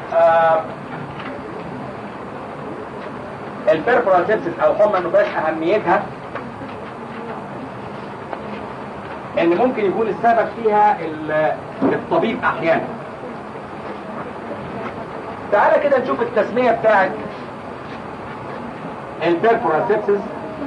آه البيرفورال سيبسس او حمى النفاش اهميتها ان ممكن يكون السبب فيها ال- الطبيب احيانا تعالى كده نشوف التسمية بتاعت البيرفورال سيبسس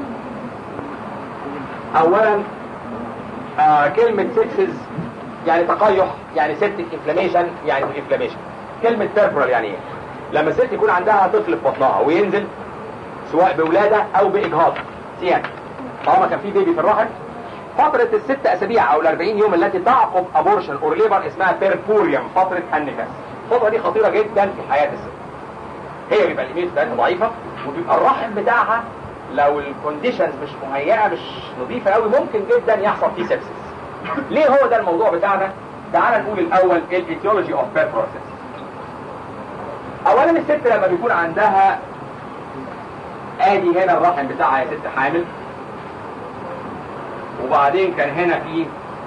اولا آه كلمة سيبسس يعني تقيح يعني سيبتك انفلاميشن يعني انفلاميشن كلمة بيرفورال يعني ايه لما الست يكون عندها طفل في بطنها وينزل سواء بولادة او باجهاض سيان طالما كان في بيبي في الرحم فترة الست اسابيع او الاربعين يوم التي تعقب ابورشن اور ليبر اسمها بيرفوريوم فترة النفاس الفترة دي خطيرة جدا في حياة الست هي بيبقى الايميل بتاعتها ضعيفة وبيبقى الرحم بتاعها لو الكونديشنز مش مهيئة مش نظيفة قوي ممكن جدا يحصل فيه سيبسس ليه هو ده الموضوع بتاعنا تعال نقول الاول الايتيولوجي اوف بير بروسيس اولا الست لما بيكون عندها ادي هنا الرحم بتاعها يا ست حامل وبعدين كان هنا في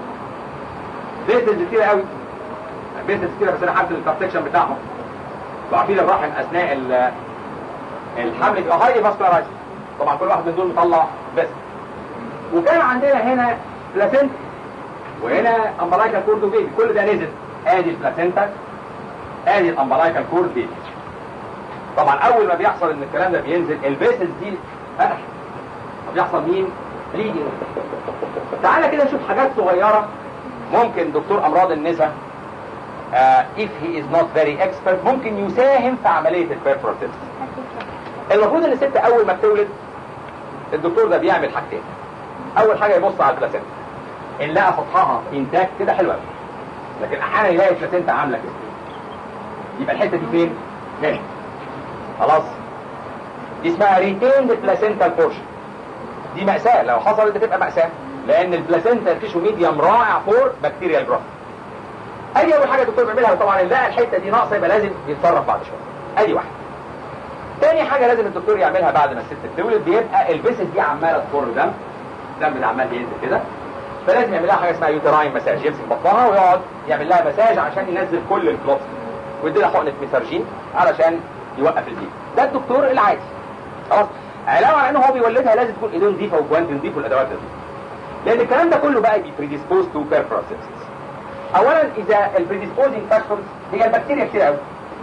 بيسز كتير قوي بيسز كتير بس انا حاسس الكونستكشن بتاعهم وعارفين الرحم اثناء ال- الحمل بيبقى هايلي فاسكولارايز طبعا كل واحد من دول مطلع بس وكان عندنا هنا بلاسنتا وهنا امبلايكال كورد بيبي كل ده نزل ادي البلاسنتا ادي الامبلايكال كورد بيبي طبعا اول ما بيحصل ان الكلام ده بينزل البيسز دي فتح بيحصل مين بليدنج تعالى كده نشوف حاجات صغيره ممكن دكتور امراض النساء uh, if he is not very expert ممكن يساهم في عمليه البيرفورتيف المفروض ان الست اول ما بتولد الدكتور ده بيعمل حاجتين اول حاجه يبص على البلاسنتا ان لقى سطحها انتاج كده حلو قوي لكن احيانا يلاقي البلاسنتا عامله كده يبقى الحته دي فين هنا خلاص دي اسمها ريتيند بلاسنتال بورشن دي مأساة لو حصلت تبقى مأساة لأن البلاسنتا تيشو ميديم رائع فور بكتيريال جروث ادي اول حاجه الدكتور بيعملها طبعا اللي لقى الحته دي ناقصه يبقى لازم يتصرف بعد شويه ادي واحده تاني حاجه لازم الدكتور يعملها بعد ما الست تولد بيبقى البيسس دي عماله تخر دم الدم ده عمال ينزل كده فلازم يعمل لها حاجه اسمها يوتراين مساج يمسك بطنها ويقعد يعمل لها مساج عشان ينزل كل الكلوت ويدي لها حقنه ميثرجين علشان يوقف البيبي ده الدكتور العادي خلاص علاوه على انه هو بيولدها لازم تكون ايديه نظيفه وجوانتي نظيف والادوات نظيفه لان الكلام ده كله بقى بيبريديسبوز تو بيرفورسيس اولا اذا البريديسبوزنج فاكتورز هي البكتيريا كتير قوي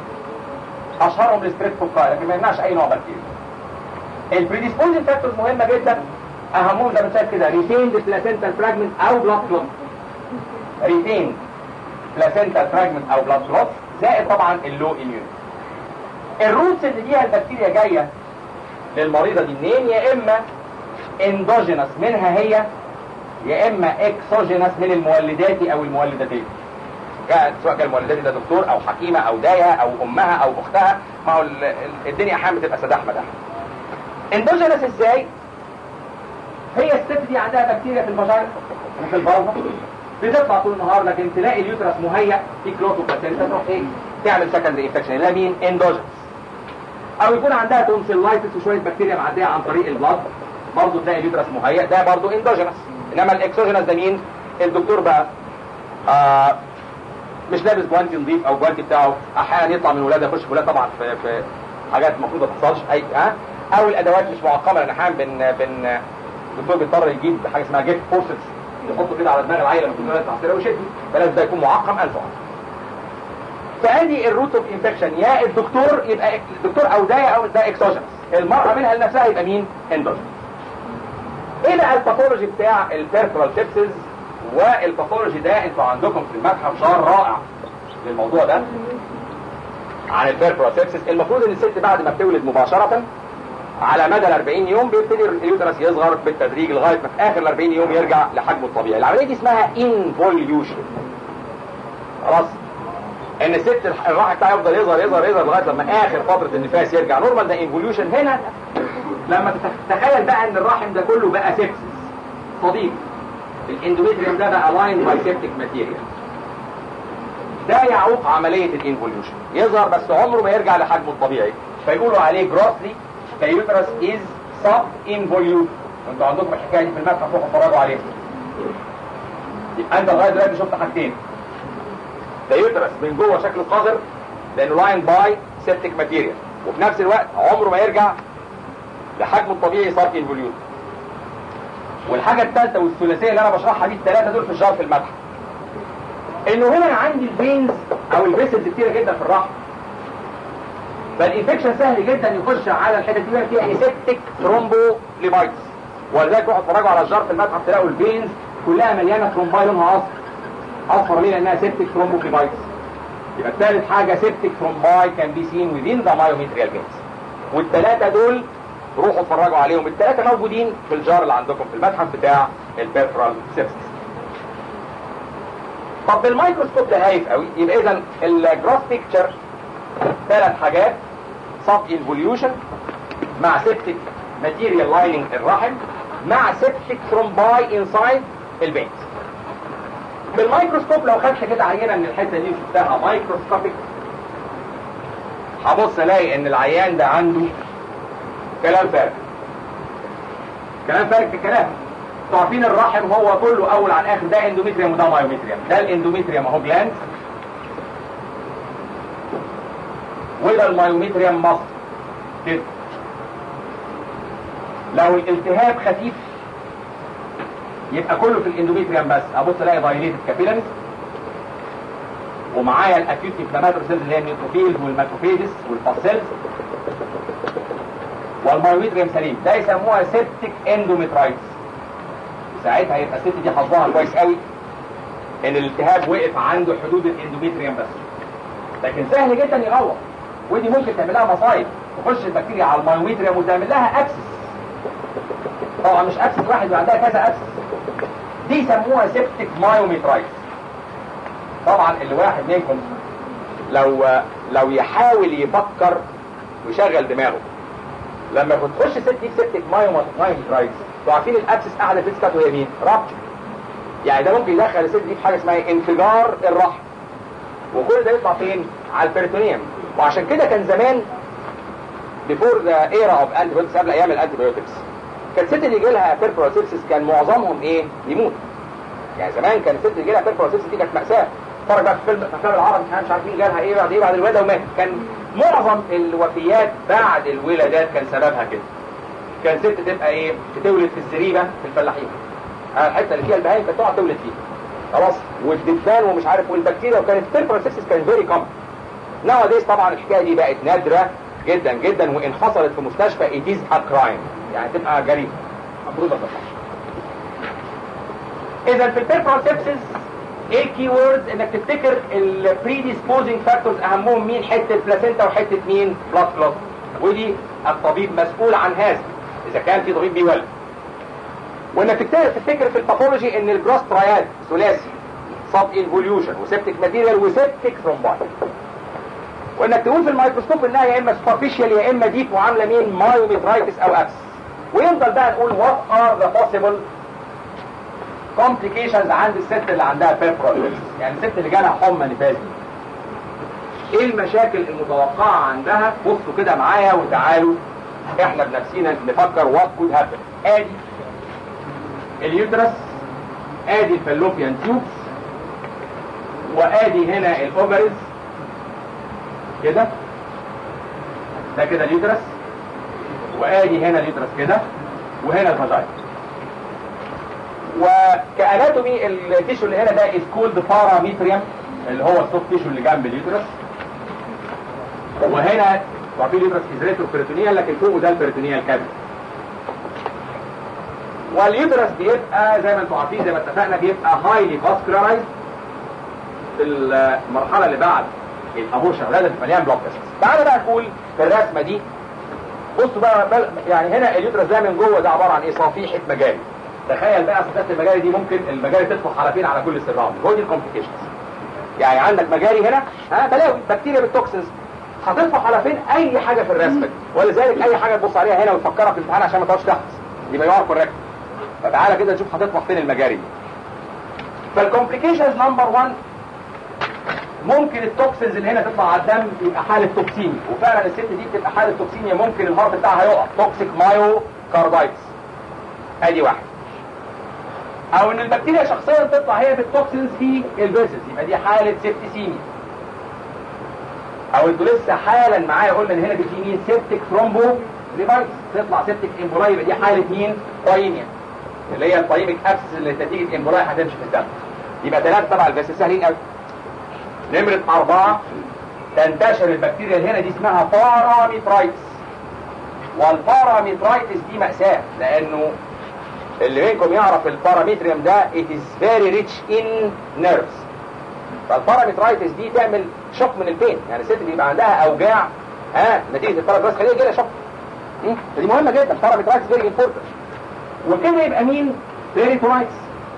اشهرهم الستريبتوكاي لكن ما يمنعش اي نوع بكتيريا البريديسبوزنج فاكتورز مهمه جدا اهمهم زي ما شايف كده ريتيند بلاسنتال فراجمنت او بلاد كلوت ريتيند بلاسنتال فراجمنت او بلاد كلوت زائد طبعا اللو اميون الروتس اللي فيها البكتيريا جايه للمريضه دي منين يا اما اندوجينس منها هي يا اما اكسوجينس من المولدات او المولدتين كان سواء كان المولدات ده دكتور او حكيمه او دايه او امها او اختها ما هو ال- ال- الدنيا احيانا بتبقى سداح مداح اندوجينس ازاي هي الست دي عندها بكتيريا في الفاجينا وفي البلغم بتطلع طول النهار لكن تلاقي اليوترس مهيأ في كلوت وبلاسينتا تروح ايه تعمل سكندري انفكشن اللي هي مين اندوجينس او يكون عندها تونسيلايتس وشويه بكتيريا معديه عن طريق البلد برضه تلاقي اليوترس مهيأ ده برضه اندوجينس انما الاكسوجينس ده مين الدكتور بقى آه مش لابس جوانتي نظيف او جوانتي بتاعه احيانا يطلع من ولاده يخش في ولاده طبعا في, في حاجات المفروض ما تحصلش اي ها او الادوات مش معقمه لان احيانا بن بن الدكتور بيضطر يجيب حاجه اسمها جيت فورسز يحطه كده على دماغ العيله المفروض ولاده تحصيلها ويشد فلازم ده يكون معقم الف فادي الروت اوف انفكشن يا الدكتور يبقى الدكتور او ده او ده اكسوجينس المرأة منها لنفسها يبقى مين اندوجينس ايه بقى الباثولوجي بتاع البيرفرال سيبسز والباثولوجي ده انتوا عندكم في المتحف شهر رائع للموضوع ده عن البيرفرال سيبسز المفروض ان الست بعد ما بتولد مباشرة على مدى ال 40 يوم بيبتدي اليوترس يصغر بالتدريج لغايه ما في اخر ال 40 يوم يرجع لحجمه الطبيعي العمليه دي اسمها انفوليوشن خلاص ان الست الراحه بتاعها يفضل يظهر يظهر يظهر لغايه لما اخر فتره النفاس يرجع نورمال ده انفوليوشن هنا لما تتخيل بقى ان الرحم ده كله بقى سيبسس صديق الاندوميتريوم ده بقى لاين باي سيبتيك ماتيريال ده يعوق عمليه الانفوليوشن يظهر بس عمره ما يرجع لحجمه الطبيعي فيقولوا عليه جروسلي كيوترس از سب انفوليوت انتوا عندكم الحكايه دي في المتحف روحوا اتفرجوا عليها يبقى انت لغايه دلوقتي شفت حاجتين ده يوترس من جوه شكله قذر لانه لاين باي سيبتيك ماتيريال وفي نفس الوقت عمره ما يرجع لحجمه الطبيعي صار انفوليوت والحاجه الثالثه والثلاثيه اللي انا بشرحها دي الثلاثه دول في الجار في المتحف انه هنا أنا عندي الفينز او الفيسلز كتيره جدا في الرحم فالانفكشن سهل جدا يخش على الحته دي فيها اسيبتيك ثرومبو ليبايتس ولذلك روحوا اتفرجوا على الجار في المتحف تلاقوا الفينز كلها مليانه ثرومباي لونها اصفر اصفر ليه لانها سيبتيك ثرومبو ليبايتس يبقى الثالث حاجه سيبتيك ثرومباي كان بي سين within ذا مايوميتريال فينز والثلاثه دول روحوا اتفرجوا عليهم الثلاثه موجودين في الجار اللي عندكم في المتحف بتاع البيرفرال سيبسس طب بالميكروسكوب ده هايف قوي يبقى اذا الجراس بيكتشر ثلاث حاجات سب انفوليوشن مع سيبتيك ماتيريال لايننج الرحم مع سيبتيك ثرومباي انسايد البيت بالميكروسكوب لو خدت كده عينه من الحته دي وشفتها مايكروسكوبيك هبص الاقي ان العيان ده عنده كلام فارغ كلام فارغ في كلام عارفين الرحم هو كله اول عن اخر ده اندوميتريوم وده مايوميتريوم ده الاندوميتريوم اهو جلاند وده المايوميتريوم مصر كده لو الالتهاب خفيف يبقى كله في الاندوميتريوم بس ابص الاقي دايليتد كابيلاريز ومعايا الاكيوت انفلاماتوري سيلز اللي هي النيوتروفيلز والماكروفيجز والفاسيلز والمايوميتريوم سليم ده يسموها سيبتيك اندوميترايتس ساعتها يبقى الست دي حظها كويس قوي ان الالتهاب وقف عنده حدود الاندوميتريوم بس لكن سهل جدا يغوط ودي ممكن تعمل لها مصايب تخش البكتيريا على المايوميتريوم وتعمل لها اكسس طبعا مش اكسس واحد وعندها كذا اكسس دي يسموها سيبتيك مايوميترايتس طبعا اللي واحد منكم لو لو يحاول يفكر ويشغل دماغه لما تخش ست دي سيبتيك مايوميترايتس انتوا عارفين الابسس قاعده في سكات وهي مين؟ رابتشر يعني ده ممكن يدخل الست دي في حاجه اسمها انفجار الرحم وكل ده يطلع فين؟ على البريتونيوم وعشان كده كان زمان بيفور ذا ايرا اوف انتي قبل ايام الانتي بايوتكس كانت الست اللي يجي لها بيرفوراسيبسس كان معظمهم ايه؟ يموت يعني زمان كان الست اللي يجي لها بيرفوراسيبسس دي كانت مأساة اتفرج بقى في فيلم الافلام العربي مش عارفين جالها ايه بعد ايه بعد الولاده ومات كان معظم الوفيات بعد الولادات كان سببها كده كان ست تبقى ايه بتولد في الزريبه في الفلاحين الحته اللي فيها البهايم كانت تقعد تولد فيها خلاص والدبان ومش عارف والبكتيريا وكانت بيرفوراسيبسس كان فيري كومن ناو ديز طبعا الحكايه دي بقت نادره جدا جدا وان حصلت في مستشفى it is a crime يعني تبقى جريمه المفروض ما تطلعش اذا في البيرفوراسيبسس ايه الكي ووردز انك تفتكر البريديسبوزنج فاكتورز اهمهم مين حته بلاسينتا وحته مين بلاد كلوت ودي الطبيب مسؤول عن هذا اذا كان في طبيب بيولد وانك تفتكر في الباثولوجي ان الجراس تراياد ثلاثي سب انفوليوشن وسيبتيك ماتيريال وسيبتيك ثرومبايت وانك تقول في الميكروسكوب انها يا اما سوبرفيشال يا اما ديب وعامله مين مايوميترايتس او ابس ويفضل بقى نقول وات ار ذا possible complications عند الست اللي عندها بيرفورال يعني الست اللي جالها حمى نفاذي ايه المشاكل المتوقعه عندها بصوا كده معايا وتعالوا احنا بنفسينا نفكر وات كود هابن ادي اليوترس ادي الفالوبيان تيوبس وادي هنا الاوفرز كده ده كده اليوترس وادي هنا اليوترس كده وهنا الفاجاينا وكاناتومي التيشو اللي هنا ده از كولد باراميتريوم اللي هو السوفت تيشو اللي جنب اليوترس وهنا وفي اليوترس ازريتو بريتونيال لكن فوقه ده البريتونيال كابل واليوترس بيبقى زي ما انتم عارفين زي ما اتفقنا بيبقى هايلي فاسكولارايزد في المرحله اللي بعد الابورشن لازم مليان بلوك فيسلز تعالى بقى نقول في الرسمه دي بصوا بقى بل يعني هنا اليوترس ده من جوه ده عباره عن ايه صفيحه مجاري تخيل بقى صفيحه المجاري دي ممكن المجاري تدخل حلفين على كل السراوند هو دي الكومبليكيشنز يعني عندك مجاري هنا ها بلاوي بكتيريا بالتوكسنز هتطفح على فين اي حاجه في الرسمه دي ولذلك اي حاجه تبص عليها هنا وتفكرها في الامتحان عشان ما تقعدش تحفظ يبقى يقع كوريكت فتعالى كده نشوف هتطفح فين المجاري دي فالكومبليكيشنز نمبر 1 ممكن التوكسينز اللي هنا تطلع على الدم يبقى حاله توكسيميا وفعلا الست دي بتبقى حاله توكسيميا ممكن الهارت بتاعها يقع توكسيك مايو كاردايتس ادي واحد او ان البكتيريا شخصيا تطلع هي بالتوكسينز في الفيسز يبقى دي حاله سيبتيسيميا او انتوا لسه حالا معايا قلنا ان هنا دي في مين سيبتك ثرومبو ريفايتس تطلع سيبتك امبولاي يبقى دي حاله مين بايميا اللي هي البايميك ابس اللي نتيجه امبولاي هتمشي في الدم يبقى ثلاثه طبعا بس سهلين قوي نمره اربعه تنتشر البكتيريا اللي هنا دي اسمها باراميترايتس والباراميترايتس دي مأساة لأنه اللي منكم يعرف الباراميتريوم ده it is very rich in nerves فالباراميترايتس دي تعمل شوك من البين يعني الست بيبقى عندها أوجاع ها نتيجة الباراميترايتس خليها يجي لها شوك دي مهمة جدا الباراميترايتس very important وكده يبقى مين؟ بيريتورايتس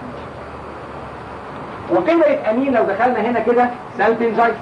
وكده يبقى مين لو دخلنا هنا كده سالفنجايتس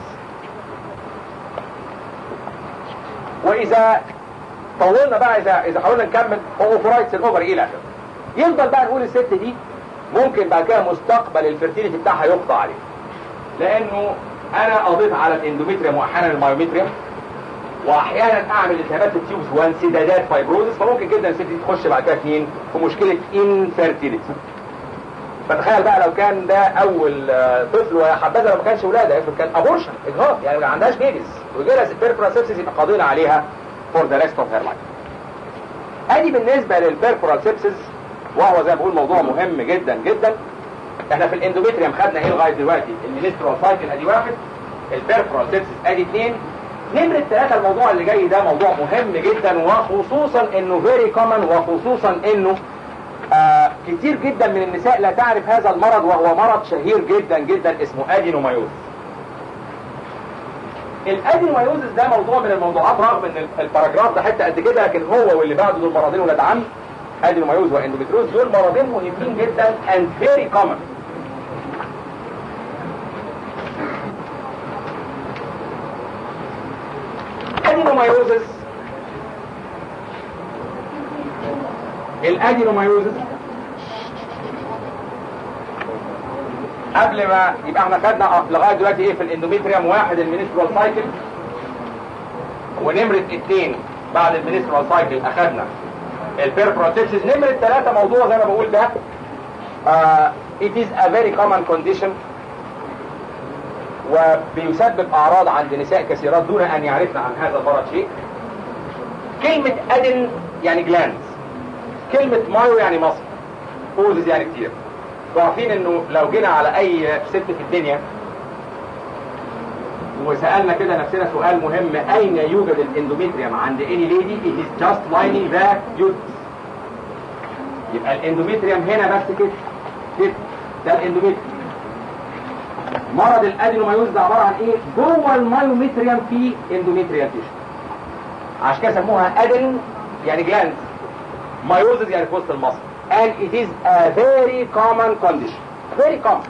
واذا طولنا بقى اذا اذا حاولنا نكمل اوفرايتس الاوفر الى اخره يفضل بقى نقول الست دي ممكن بعد كده مستقبل الفيرتيليتي بتاعها يقطع عليه لانه انا قضيت على الاندوميتريوم واحيانا المايوميتريوم واحيانا اعمل التهابات في التيوبس وانسدادات فايبروزس فممكن جدا الست دي تخش بعد كده فين في مشكله انفيرتيليتي فتخيل بقى لو كان ده اول طفل ويا حبذا لو ما كانش ولاده افرض كان ابورشن اجهاض يعني ما عندهاش بيبيز ويجي لها بيرفورال سيبسيس يبقى قاضينا عليها فور ذا ريست اوف هير لايف ادي بالنسبه للبيرفورال سيبسيس وهو زي ما بقول موضوع مهم جدا جدا احنا في الاندوميتريوم خدنا ايه لغايه دلوقتي المينسترال سايكل ادي واحد البيرفورال سيبسيس ادي اثنين نمرة ثلاثة الموضوع اللي جاي ده موضوع مهم جدا وخصوصا انه فيري كومن وخصوصا انه آه كتير جدا من النساء لا تعرف هذا المرض وهو مرض شهير جدا جدا اسمه ادينومايوز الادينومايوزس ده موضوع من الموضوعات رغم ان الباراجراف ده حته قد كده لكن هو واللي بعده دول مرضين ولاد عم ادينومايوز واندوميتروز دول مرضين مهمين جدا and very common ادينومايوزس الادينومايوزس قبل ما يبقى احنا خدنا لغايه دلوقتي ايه في الاندوميتريوم واحد المينسترال سايكل ونمره اثنين بعد المينسترال سايكل اخدنا البيربروتيسيس نمره ثلاثه موضوع زي ما بقول ده uh, it is a very common condition وبيسبب اعراض عند نساء كثيرات دون ان يعرفن عن هذا المرض شيء كلمة ادن يعني جلاندز كلمة مايو يعني مصر اوزز يعني كتير وعارفين انه لو جينا على اي ست في الدنيا وسألنا كده نفسنا سؤال مهم اين يوجد الاندوميتريوم عند اني ليدي it is just lining the uterus يبقى الاندوميتريوم هنا بس كده كده ده الاندوميتريوم مرض الادينومايوز ده عباره عن ايه جوه المايوميتريوم في اندوميتريال تيشو عشان كده سموها ادن يعني جلاند مايوزز يعني في وسط المصل and it is a very common condition very common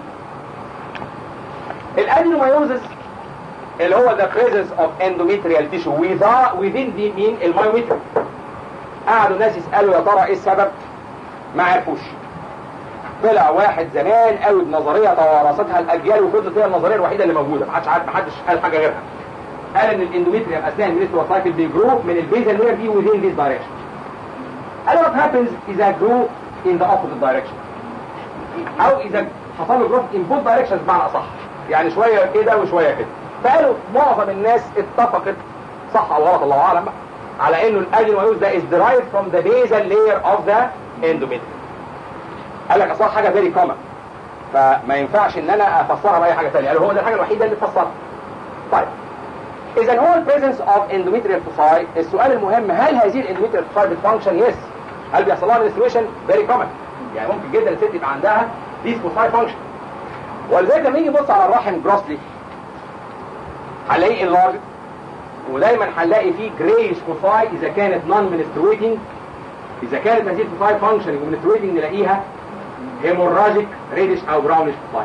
الادينومايوزز اللي هو the presence of endometrial tissue within within the مين المايوميتريوم قعدوا ناس يسالوا يا ترى ايه السبب ما عرفوش طلع واحد زمان قوي بنظريه توارثتها الاجيال وفضلت هي النظريه الوحيده اللي موجوده ما حدش عارف ما حدش قال حاجه غيرها قال ان الاندوميتريوم اثناء المينسترال سايكل بيجرو من البيزل وير دي within this direction قال what happens اذا grew in the opposite direction او اذا حصل له growth in both directions بمعنى اصح يعني شويه كده وشويه كده فقالوا معظم الناس اتفقت صح او غلط الله اعلم على انه الادينومايوز ده is derived from the basal layer of the endometrium قال لك اصلا حاجه فيري كومن فما ينفعش ان انا افسرها باي حاجه ثانيه قال هو ده الحاجه الوحيده اللي تفسرها طيب اذا هو البريزنس اوف اندوميتريال فوساي السؤال المهم هل هذه الاندوميتريال فوساي بتفانكشن يس هل بيحصل لها منستريشن فيري كومن يعني ممكن جدا الست يبقى عندها ديس فوساي فانكشن ولذلك لما يجي يبص على الرحم جروسلي هنلاقيه انلارج ودايما هنلاقي فيه جريش فوساي اذا كانت نون منسترويتنج اذا كانت هذه الفوساي فانكشننج ومنسترويتنج نلاقيها هيموراجيك ريدش او براونش فوساي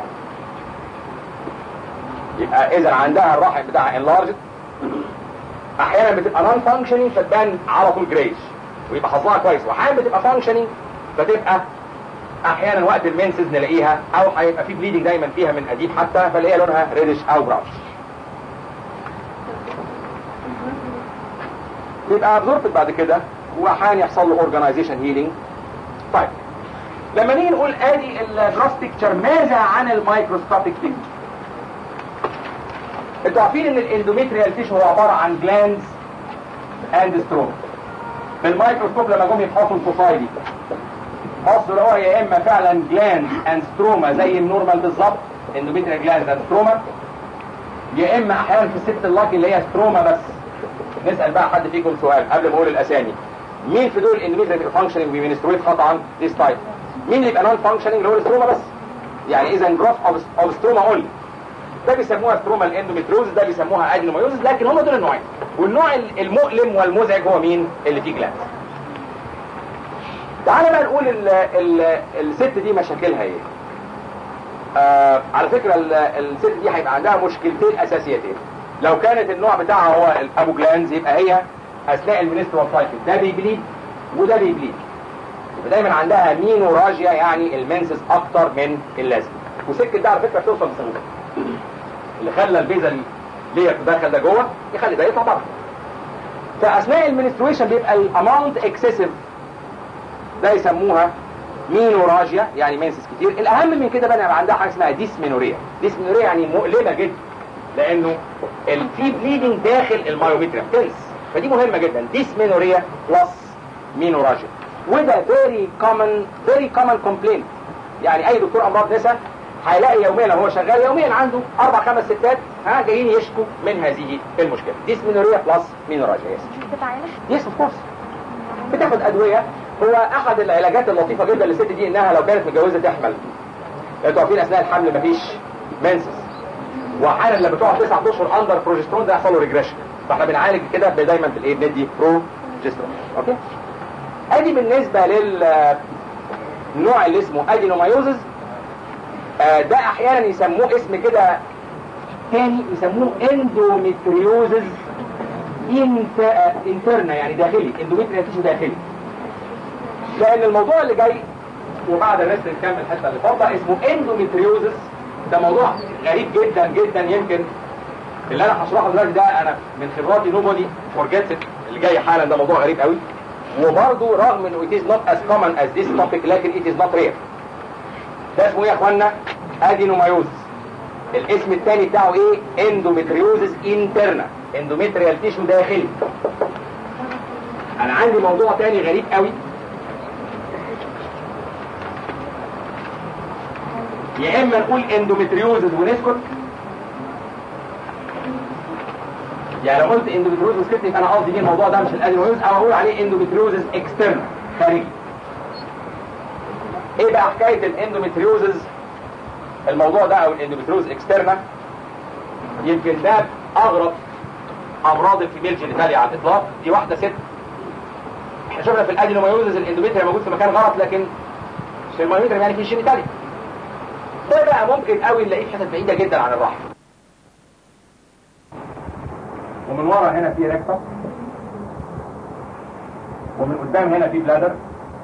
يبقى اذا عندها الرحم بتاعها انلارجد احيانا بتبقى نون فانكشننج فتبان على طول جريش ويبقى حظها كويس واحيانا بتبقى فانكشننج فتبقى احيانا وقت المنسز نلاقيها او هيبقى في بليدنج دايما فيها من قديم حتى فنلاقيها لونها ريدش او براونش يبقى ابزوربت بعد كده واحيانا يحصل له اورجانيزيشن هيلينج طيب لما نيجي نقول ادي الجراس بيكتشر ماذا عن المايكروسكوبيك بيكتشر انتوا عارفين ان الاندوميتريال تيشو هو عباره عن جلاندز اند ستروما بالميكروسكوب لما جم يفحصوا الفصايل دي بصوا لقوها يا اما فعلا جلاند اند ستروما زي النورمال بالظبط اندوميتريال جلاند اند ستروما يا اما احيانا في الست اللاكي اللي هي ستروما بس نسال بقى حد فيكم سؤال قبل ما اقول الاسامي مين في دول الاندوميتريال فانكشننج بيمنسترويت خطا ذيس تايب مين اللي يبقى نون فانكشننج اللي هو الستروما بس يعني اذا جروث اوف ستروما اونلي ده بيسموها ستروما الاندوميتروز ده بيسموها ادينومايوزس لكن هم دول النوعين والنوع المؤلم والمزعج هو مين اللي فيه جلاند تعالى بقى نقول ال ال الست دي مشاكلها ايه آه على فكرة ال- الست دي هيبقى عندها مشكلتين اساسيتين لو كانت النوع بتاعها هو الابو جلانز يبقى هي اثناء المنسترال سايكل ده بيبليد وده بيبليد يبقى دايما عندها مينوراجيا يعني المنسس اكتر من اللازم وسكة ده على فكرة بتوصل بسهولة اللي خلى البيزل ليه تدخل ده جوه يخلي ده يطلع بره فاثناء المنسترويشن بيبقى الاماونت اكسسيف ده يسموها مينوراجيا يعني منسس كتير الاهم من كده بقى يبقى عندها حاجه اسمها ديسمينوريا ديسمينوريا يعني مؤلمه جدا لانه ال- في بليدنج داخل المايومتريا بتنس فدي مهمه جدا ديسمينوريا بلس مينوراجيا وده فيري كومن فيري كومن كومبلين يعني اي دكتور امراض نساء هيلاقي يوميا لو هو شغال يوميا عنده اربع خمس ستات ها جايين يشكوا من هذه المشكله ديسمينوريا بلس مينوراجيا يس بتتعالج يس اوف كورس بتاخد ادويه هو احد العلاجات اللطيفه جدا للست دي انها لو كانت متجوزه تحمل انتوا عارفين اثناء الحمل مفيش منسس واحيانا لما تقعد تسع اشهر اندر بروجسترون ده يحصل له ريجريشن فاحنا بنعالج كده دايما بالايه بندي بروجسترون اوكي ادي بالنسبه لل النوع اللي اسمه ادينومايوزز آه، ده احيانا يسموه اسم كده تاني يسموه اندوميتريوزز انت انترنا يعني داخلي اندوميتريال تيشو داخلي لان الموضوع اللي جاي وبعد الريست نكمل الحته اللي فاضله اسمه اندوميتريوزس ده موضوع غريب جدا جدا يمكن اللي انا هشرحه دلوقتي ده انا من خبراتي نوبودي فورجيتس اللي جاي حالا ده موضوع غريب قوي وبرضه رغم انه it is not as common as this topic لكن it is not rare ده اسمه ايه يا اخوانا ادينومايوزس الاسم الثاني بتاعه ايه اندوميتريوزس انترنا اندوميتريال تيشو داخلي انا عندي موضوع تاني غريب قوي يا اما نقول اندوميتريوزس ونسكت يعني لو قلت اندوميتريوزس وسكت يبقى انا قصدي بيه الموضوع ده مش الادينومايوزس او اقول عليه اندوميتريوزس اكسترنا خارجي ايه بقى حكايه الاندوميتريوزس الموضوع ده او الاندوميتريوز اكسترنا يمكن ده اغرب امراض الفيميل جينيتاليا على الاطلاق دي واحده ست احنا شفنا في الادينومايوزس الاندوميتريا موجود في مكان غلط لكن في المايومتريا يعني في الجينيتاليا ده بقى ممكن قوي نلاقيه في حتت بعيده جدا عن الرحم ومن ورا هنا في ريكتم ومن قدام هنا في بلادر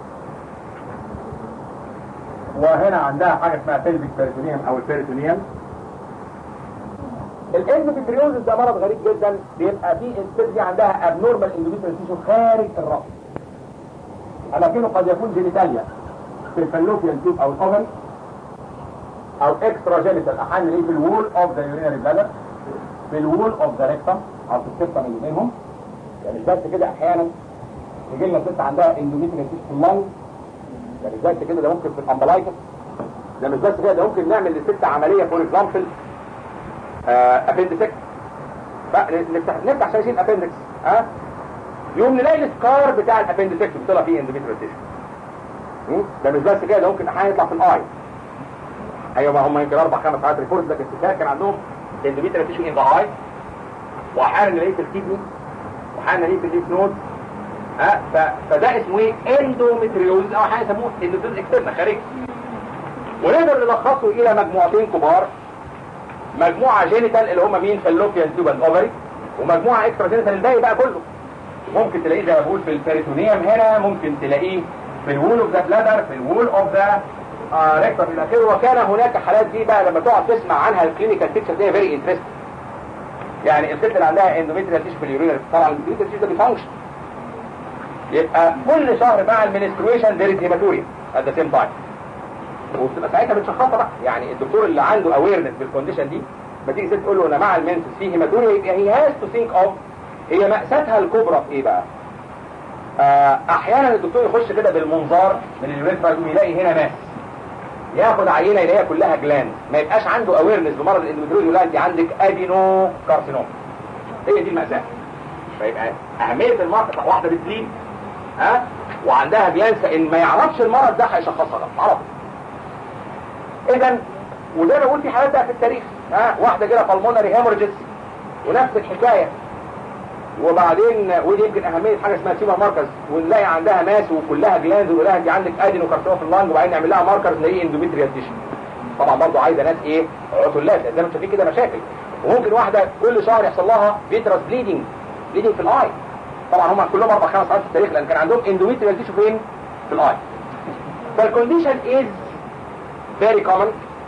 وهنا عندها حاجه اسمها بيلفيك بيريتونيوم او البيريتونيوم الاندوميتريوزس ده مرض غريب جدا بيبقى فيه الست دي عندها ابنورمال اندوميتريال تيشو خارج الرأس لكنه قد يكون جينيتاليا في الفالوبيان تيوب او الاوفن او اكسترا جينيتال احيانا ايه في الوول اوف ذا يورينري بلادر في الوول اوف ذا ريكتم او في السيستم اللي بينهم يعني مش بس كده احيانا يجي لنا ست عندها اندوميتريال تيشو في اللنج يعني مش بس كده ده ممكن في الامبلايكس ده مش بس كده ده ممكن نعمل للست عمليه فور اكزامبل ابندكس نفتح نفتح عشان نشيل ابندكس ها يوم نلاقي السكار بتاع الابندكس طلع فيه اندوميتريال تيشو ده مش بس كده ده ممكن احيانا يطلع في الاي ايوه ما هم يمكن اربع خمس ساعات ريبورت لكن الستات كان عندهم اندوميتريال تيشو ان ذا اي واحيانا نلاقيه في الكدني واحيانا نلاقيه في الليف نود ها ف... فده اسمه ايه اندوميتريوز او احيانا يسموه اندوميتريوز اكسترنا خارجي ونقدر نلخصه الى مجموعتين كبار مجموعة جينيتال اللي هم مين فالوبيان تيوب اوفري ومجموعة اكسترا جينيتال الباقي بقى كله ممكن تلاقيه زي ما بقول في البيريتونيوم هنا ممكن تلاقيه في الوول اوف ذا بلادر في الوول اوف ذا ريكتر الى اخره وكان هناك حالات دي بقى لما تقعد تسمع عنها الكلينيكال بيكتشر دي فيري انترستنج يعني الست اللي عندها اندوميتريال تيشو في اليورينال طبعا الاندوميتريال تيشو ده بيفانكشن يبقى كل شهر مع المنسترويشن there is hematuria at the same time وبتبقى ساعتها متشخصه بقى يعني الدكتور اللي عنده اويرنس بالكونديشن دي ما تيجي ست تقول له انا مع المنسس فيه هيماتوريا يبقى هي هاز تو ثينك اوف هي مأساتها الكبرى في ايه بقى؟ آه احيانا الدكتور يخش كده بالمنظار من اليوريثرا يقوم يلاقي هنا ماس ياخد عينه يلاقيها كلها جلاند ما يبقاش عنده اويرنس بمرض الاندوميتريوز يقول لها انت عندك ادينو كارسينوم هي دي المأساة فيبقى اهميه المرض واحده بتلين ها وعندها جلانس ان ما يعرفش المرض ده هيشخصها غلط عرف اذا وزي ما قلت في حالات بقى في التاريخ ها واحده كده بالمونري هيموريجز ونفس الحكايه وبعدين ودي يمكن اهميه حاجه اسمها تيومر ماركرز ونلاقي عندها ماس وكلها جلاند ونقول لها انت عندك ادينو كارسينوم في اللنج وبعدين نعمل لها ماركرز نلاقيه اندوميتريال تيشن طبعا برضه عايزه ناس ايه عطلات زي ما انتم شايفين كده مشاكل وممكن واحده كل شهر يحصل لها فيترس بليدنج بليدنج في الاي طبعا هم كلهم اربع خمس ساعات في التاريخ لان كان عندهم اندوميتريال تيشو فين في الاي فالكونديشن از فيري كومن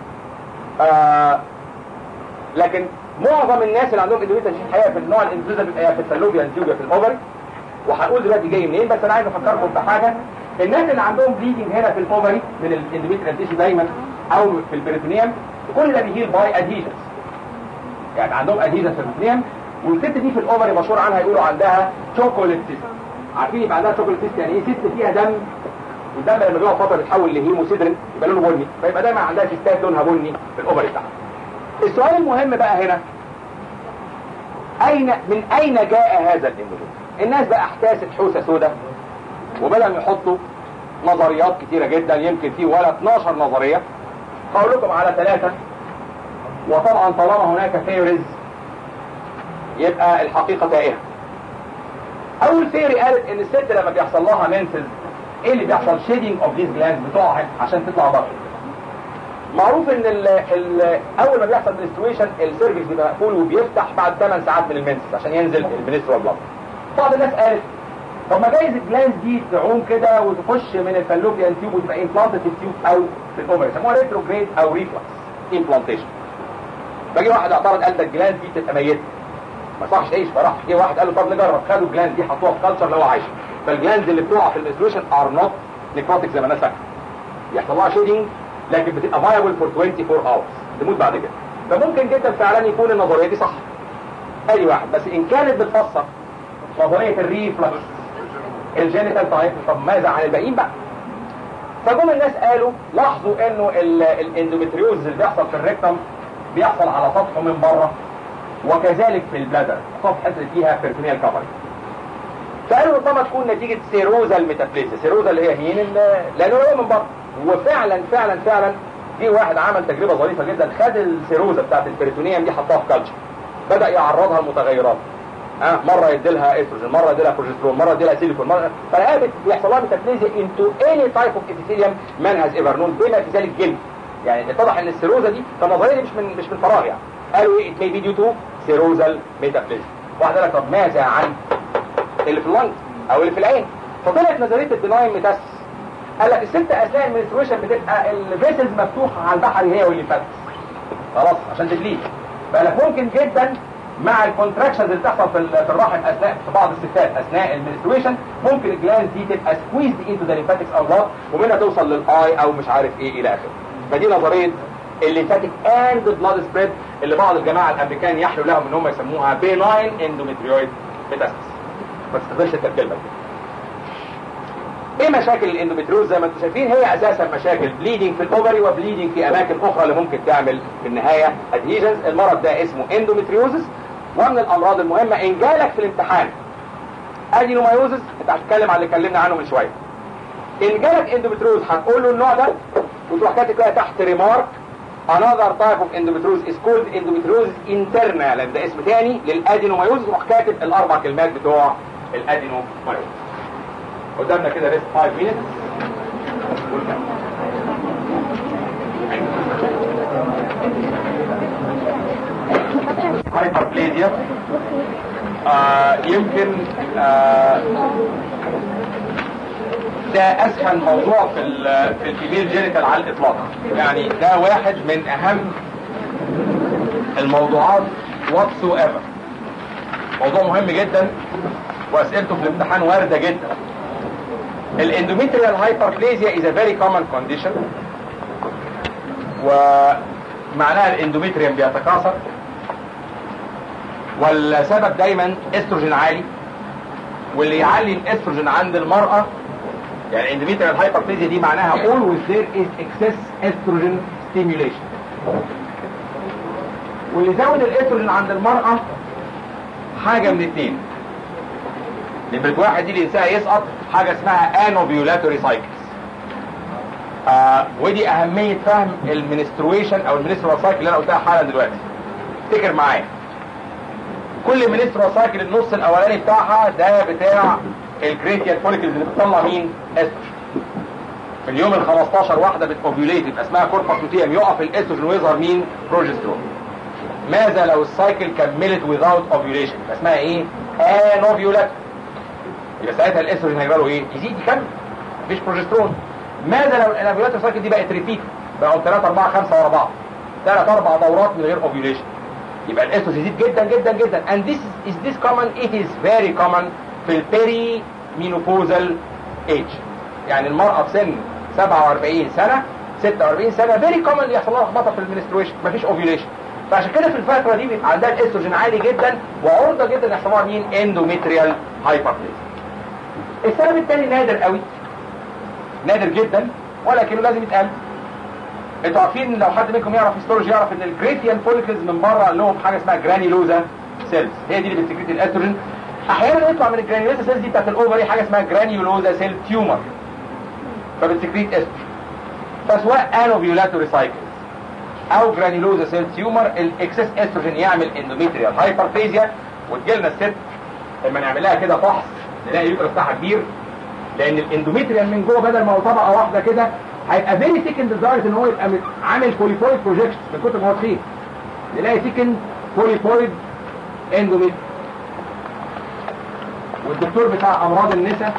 لكن معظم الناس اللي عندهم اندوميتريال تيشو الحقيقه في النوع الاندوزا بيبقى في السلوبيا تيوبيا في الاوفري وهنقول دلوقتي جاي منين بس انا عايز افكركم بحاجه الناس اللي عندهم بليدنج هنا في الاوفري من الاندوميتريال تيشو دايما او في البريتونيوم كل ده بيهيل باي ادهيجنز يعني عندهم ادهيجنز في البريتونيوم والست دي في الاوفري مشهور عنها يقولوا عندها شوكولات سيست عارفين يبقى عندها شوكولات سيست يعني ايه ست فيها دم والدم لما بيقعد فتره يتحول لهيموسيدرين يبقى لونه بني فيبقى دايما عندها سيستات لونها بني في الاوفري بتاعها السؤال المهم بقى هنا اين من اين جاء هذا الاندوميتريوم الناس بقى احتاست حوسه سوداء وبدأوا يحطوا نظريات كتيره جدا يمكن في ولا 12 نظريه هقول لكم على ثلاثه وطبعا طالما هناك ثيوريز يبقى الحقيقة تائهة اول ثيري قالت ان الست لما بيحصل لها منسز ايه اللي بيحصل شيدنج اوف ذيس جلاند بتقع عشان تطلع بره معروف ان ال ال اول ما بيحصل منسترويشن السيرفكس بيبقى مقفول وبيفتح بعد 8 ساعات من المنسس عشان ينزل البنسترال بلاد بعض الناس قالت طب ما جايز الجلاند دي تعوم كده وتخش من الفالوبيان تيوب وتبقى امبلانتد في التيوب او في الاوفر يسموها ريتروجريد او ريفلكس امبلانتيشن فجي واحد اعترض قال ده الجلاند دي تبقى ميته ما صحش تعيش فراح جه واحد قال له طب نجرب خدوا الجلاند دي حطوها في كلتشر لو عايشه فالجلاند اللي بتقع في الانسترويشن ار نوت نيكروتيك زي ما الناس فاكره يحصل لها شيدنج لكن بتبقى فايبل فور 24 اورز تموت بعد كده فممكن جدا فعلا يكون النظريه دي صح ادي واحد بس ان كانت بتفسر نظريه الريفلكس الجينيتال تايب طب ماذا عن الباقيين بقى فجم الناس قالوا لاحظوا انه الاندومتريوز اللي بيحصل في الريكتم بيحصل على سطحه من بره وكذلك في البلادر سطح اللي فيها بيرتونيال كفر فقالوا ربما تكون نتيجة سيروزا الميتابليزيا سيروزا اللي هي هين لانه هو من بره وفعلا فعلا فعلا في واحد عمل تجربة ظريفة جدا خد السيروزا بتاعت البريتونيوم دي حطها في كالتشر بدأ يعرضها لمتغيرات ها مرة يديلها استروجين مرة يديلها بروجسترون مرة يديلها سيليكون مرة فلقى بيحصل لها ميتابليزيا انتو اني تايب اوف ابيثيليوم منهز ايفرنون بما في ذلك جلد يعني اتضح ان السيروزا دي فالنظريه دي مش من مش من فراغ يعني قالوا ايه it may be due to سيروزال ميتابليزم واحد قال لك طب ماذا عن اللي في اللنج او اللي في العين فطلعت نظريه البناين ميتاس قال لك الست اثناء المنسترويشن بتبقى الفيسلز مفتوحه على البحر هي واللي فات خلاص عشان تدليك فقال لك ممكن جدا مع الكونتراكشنز اللي بتحصل في في الرحم اثناء في بعض الستات اثناء المنسترويشن ممكن الجلاند دي تبقى سكويزد انتو ذا ليمفاتكس او بلاد ومنها توصل للاي او مش عارف ايه الى اخره فدي نظريه الليمفاتيك اند بلاد سبريد اللي بعض الجماعه الامريكان يحلو لهم ان هم يسموها بيناين اندوميتريويد ميتاستس ما تستخدمش انت الكلمه دي ايه مشاكل الاندوميتريوز زي ما انتم شايفين هي اساسا مشاكل بليدنج في الاوفري وبليدنج في اماكن اخرى اللي ممكن تعمل في النهايه ادهيجنز المرض ده اسمه اندوميتريوزس ومن الامراض المهمه ان جالك في الامتحان ادينومايوزس انت هتتكلم على اللي اتكلمنا عنه من شويه ان جالك اندوميتريوز هنقول له النوع ده وتروح كاتب كده تحت ريمارك another type of endometriosis is called endometriosis interna لان ده اسم تاني للادينومايوزس وروح كاتب الاربع كلمات بتوع الادينومايوزس قدامنا كده ريست 5 minutes هايبربليزيا آه يمكن آه ده اسهل موضوع في ال في الفيميل جينيتال على الاطلاق يعني ده واحد من اهم الموضوعات واتسو ايفر موضوع مهم جدا واسئلته في الامتحان وارده جدا الاندوميتريال هايبربليزيا is a very common condition ومعناها الاندوميتريوم بيتكاثر والسبب دايما استروجين عالي واللي يعلي الاستروجين عند المرأة يعني اندوميتريال هايبربليزيا دي معناها always there is excess estrogen stimulation واللي يزود الاستروجين عند المرأة حاجة من اتنين نمرة واحد دي الانسان يسقط حاجة اسمها انوفيولاتوري سايكلز آه ودي اهمية فهم المنسترويشن او المنسترال سايكل اللي انا قلتها حالا دلوقتي افتكر معايا كل منسترال سايكل النص الاولاني بتاعها ده بتاع الكريتيال فوليكلز اللي بتطلع مين استروجين في اليوم ال 15 واحده بتوفيوليت يبقى اسمها كوربس لوتيوم يقف الاستروجين ويظهر مين بروجسترون ماذا لو السايكل كملت without ovulation يبقى اسمها ايه انوفيولات يبقى ساعتها الاستروجين هيبقى له ايه يزيد يكمل مفيش بروجسترون ماذا لو الانوفيولات سايكل دي بقت ريبيت بقوا 3 4 5 ورا بعض ثلاث اربع دورات من غير اوفيوليشن يبقى الاستروجين يزيد جدا جدا جدا and this is, is this common it is very common في البيري مينوبوزال ايج يعني المرأة في سن 47 سنة 46 سنة فيري كومن يحصل لها لخبطة في المنسترويشن مفيش اوفيوليشن فعشان كده في الفترة دي بيبقى عندها الاستروجين عالي جدا وعرضة جدا يحصل لها مين اندوميتريال هايبربليزيا السبب الثاني نادر قوي نادر جدا ولكنه لازم يتقال انتوا عارفين لو حد منكم يعرف هيستولوجي يعرف ان الجريتيان فوليكلز من بره لهم حاجه اسمها جرانيلوزا سيلز هي دي اللي بتسكريت الاستروجين احيانا يطلع من الجرانيولوزا سيلز دي بتاعت الاوفري حاجه اسمها جرانيولوزا سيل تيومر فبتسكريت استروجين فسواء انوفيولاتوري سايكلز او جرانيولوزا سيل تيومر الاكسس استروجين يعمل اندوميتريال هايبرفيزيا وتجيلنا الست لما نعمل لها كده فحص نلاقي اليوترس بتاعها كبير لان الاندوميتريال من جوه بدل ما هو طبقه واحده كده هيبقى فيري ثيكند لدرجه ان هو يبقى عامل بوليبويد بروجكشن من كتر ما هو تخين نلاقي ثيكند بوليبويد اندوميتريال والدكتور بتاع امراض النساء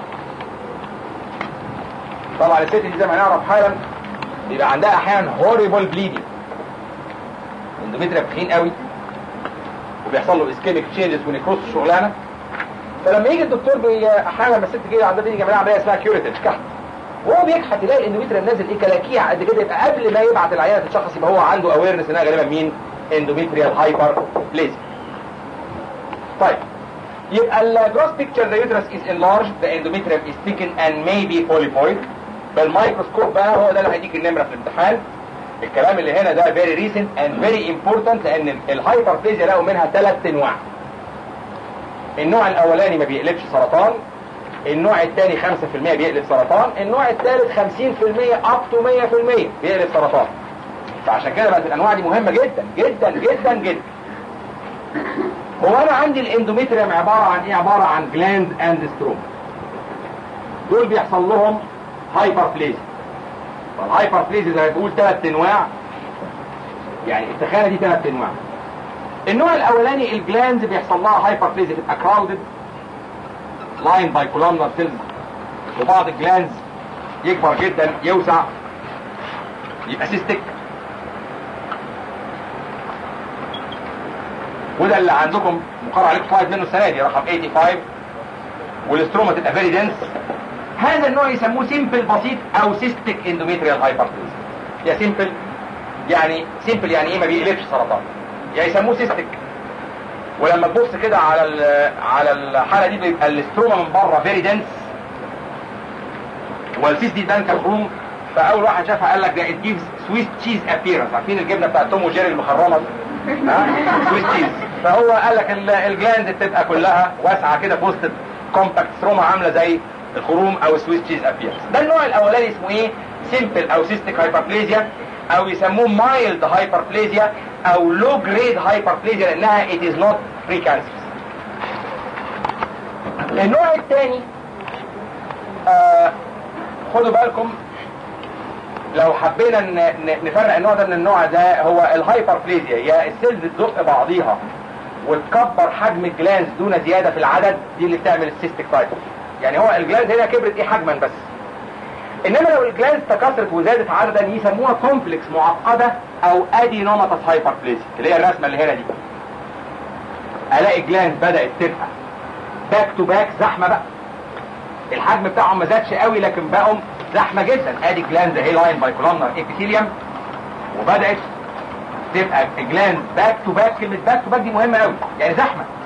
طبعا الست دي زي ما نعرف حالا بيبقى عندها احيانا هوريبل بليدنج اندوميتريال تخين قوي وبيحصل له اسكيميك تشينجز ونكروس الشغلانه فلما يجي الدكتور بي... احيانا لما الست كده عندها بيجي يعمل عمليه اسمها كيوريتيف كحت وهو بيكحت يلاقي الاندوميتريال نازل ايه كلاكيع قد كده يبقى قبل ما يبعت العيانه تتشخص يبقى هو عنده اويرنس انها غالبا مين اندوميتريال هايبر بليزيا طيب يبقى الجروس بيكتشر the uterus is enlarged the endometrium is thickened and maybe polypoid بالميكروسكوب بقى هو ده اللي هيديك النمره في الامتحان الكلام اللي هنا ده very recent and very important لان الهايبربليزيا لقوا منها ثلاث انواع النوع الاولاني ما بيقلبش سرطان النوع الثاني 5% بيقلب سرطان النوع الثالث 50% اب تو 100% بيقلب سرطان فعشان كده بقت الانواع دي مهمه جدا جدا جدا جدا هو انا عندي الاندوميتريوم عباره عن ايه عباره عن جلاند اند ستروم دول بيحصل لهم هايبربليزيا فالهايبربليزيا زي ما بقول ثلاث انواع يعني التخانه دي ثلاث انواع النوع الاولاني الجلاند بيحصل لها هايبربليزيا تبقى كراودد لاين باي كولامنر سيلز وبعض الجلاندز يكبر جدا يوسع يبقى سيستك وده اللي عندكم مقرر عليكم سلايد منه السنه دي رقم 85 والاستروما تبقى فيري دنس هذا النوع يسموه سيمبل بسيط او سيستيك اندوميتريال هايبربليزيا يا سيمبل يعني سيمبل يعني ايه ما بيقلبش سرطان يعني يسموه سيستيك ولما تبص كده على على الحاله دي بيبقى الاستروما من بره فيري دنس والسيس دي بان كروم فاول واحد شافها قال لك ده ات جيفز سويس تشيز ابييرنس عارفين الجبنه بتاعت توم وجيري المخرمه دي ها سويس تشيز فهو قال لك الجلاند بتبقى كلها واسعه كده في وسط كومباكت ستروما عامله زي الخروم او سويس تشيز ابييرنس ده النوع الاولاني اسمه ايه سيمبل او سيستيك هايبربليزيا او يسموه مايلد هايبربليزيا او لو جريد هايبربليزيا لانها it is not precancerous النوع الثاني آه خدوا بالكم لو حبينا نفرق النوع ده من النوع ده هو الهايبربليزيا يا السيلز تزق بعضيها وتكبر حجم الجلانز دون زياده في العدد دي اللي بتعمل السيستيك فايبر يعني هو الجلانز هنا كبرت ايه حجما بس انما لو الجلانز تكاثرت وزادت عددا يسموها كومبلكس معقده او ادينوماتس هايبربليزيا اللي هي الرسمه اللي هنا دي الاقي جلانز بدات تبقى باك تو باك زحمه بقى الحجم بتاعهم ما زادش قوي لكن بقوا زحمه جدا ادي جلانز اهي لاين باي كولومنر ابيثيليوم وبدات تبقى جلانز باك تو باك كلمه باك تو باك دي مهمه قوي يعني زحمه